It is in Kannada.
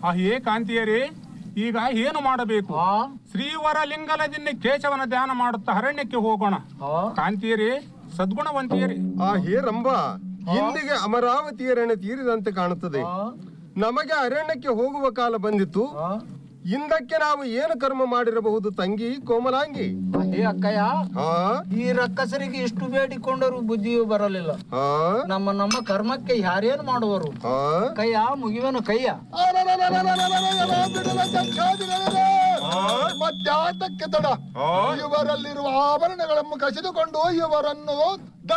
ಆ ಹೇ ಕಾಂತಿಯರೇ ಈಗ ಏನು ಮಾಡಬೇಕು ಆ ಶ್ರೀವರ ಲಿಂಗಲದಿಂದ ಕೇಶವನ ಧ್ಯಾನ ಮಾಡುತ್ತಾ ಅರಣ್ಯಕ್ಕೆ ಹೋಗೋಣ ಆ ಕಾಂತಿಯರೇ ಸದ್ಗುಣವಂತಿಯರೇ ಆ ಹೇ ರಂಭ ಇಂದಿಗೆ ಅಮರಾವತಿ ಅರಣ್ಯ ತೀರಿದಂತೆ ಕಾಣುತ್ತದೆ ಆ ನಮಗೆ ಅರಣ್ಯಕ್ಕೆ ಹೋಗುವ ಕಾಲ ಬಂದಿತ್ತು ಆ ಇಂದಕ್ಕೆ ನಾವು ಏನು ಕರ್ಮ ಮಾಡಿರಬಹುದು ತಂಗಿ ಕೋಮಲಾಂಗಿ ಹೇ ಅಕ್ಕಯ್ಯ ಹಾ ಈ ರಕ್ಕಸರಿಗೆ ಇಷ್ಟು ಬೇಡಿಕೊಂಡರೂ ಬುದ್ಧಿಯೂ ಬರಲಿಲ್ಲ ಹಾ ನಮ್ಮ ನಮ್ಮ ಕರ್ಮಕ್ಕೆ ಯಾರೇನು ಮಾಡುವರು ಹಾ ಕಯ್ಯ ಮುಗಿವನು ಕಯ್ಯ ಮತ್ಯಾತಕ್ಕೆ ತಡ ಇವರಲ್ಲಿರುವ ಆಭರಣಗಳನ್ನು ಕಸಿದುಕೊಂಡು ಇವರನ್ನು